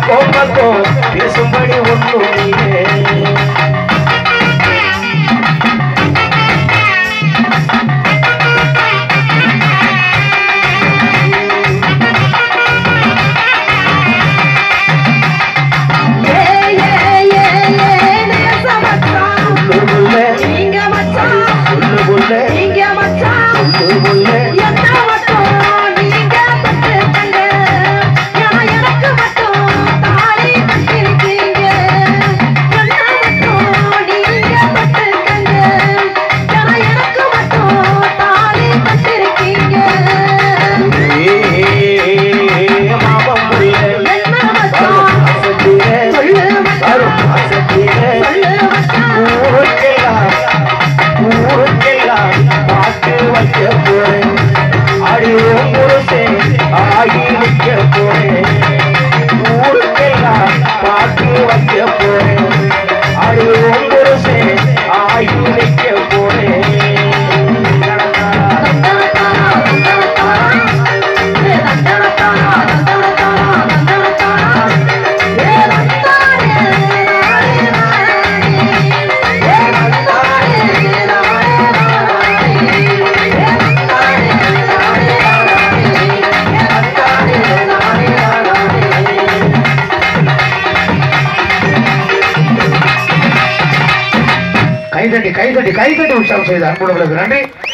பக்கம் பக்கம் பேசும்படி ஒன்றும் நீயே ஏ ஏ ஏ ஏ நேச மச்சான் சொல்லு புள்ள நீங்க மச்சான் சொல்லு புள்ள நீங்க மச்சான் சொல்லு புள்ள என்ன மட்டும் நீங்க பட்டுக்கங்க நான் எனக்கு மட்டும் தாலி கட்டிருக்கீங்க என்ன மட்டும் நீங்க பட்டுக்கங்க நான் எனக்கு மட்டும் தாலி கட்டிருக்கீங்க மாமம் புள்ள என்ன மச்சான் அசத்திர சொல்லு மச்சான் அசத்திர சொல்லு மச்சான் ஊருக்கெல்லாம் ஊருக்கெல்லாம் பாட்டு வைக்க போறேன் அடியும் முருசே ஆகி நிற்க போறேன் ஊருக்கெல்லாம் பாட்டு வைக்க போறேன் அடியும் முருசே ஆகி நிற்க போறேன் கைதட்டி கைதட்டி கைதட்டி உற்சாகம் செய்த அன்புடங்களுக்கு நன்றி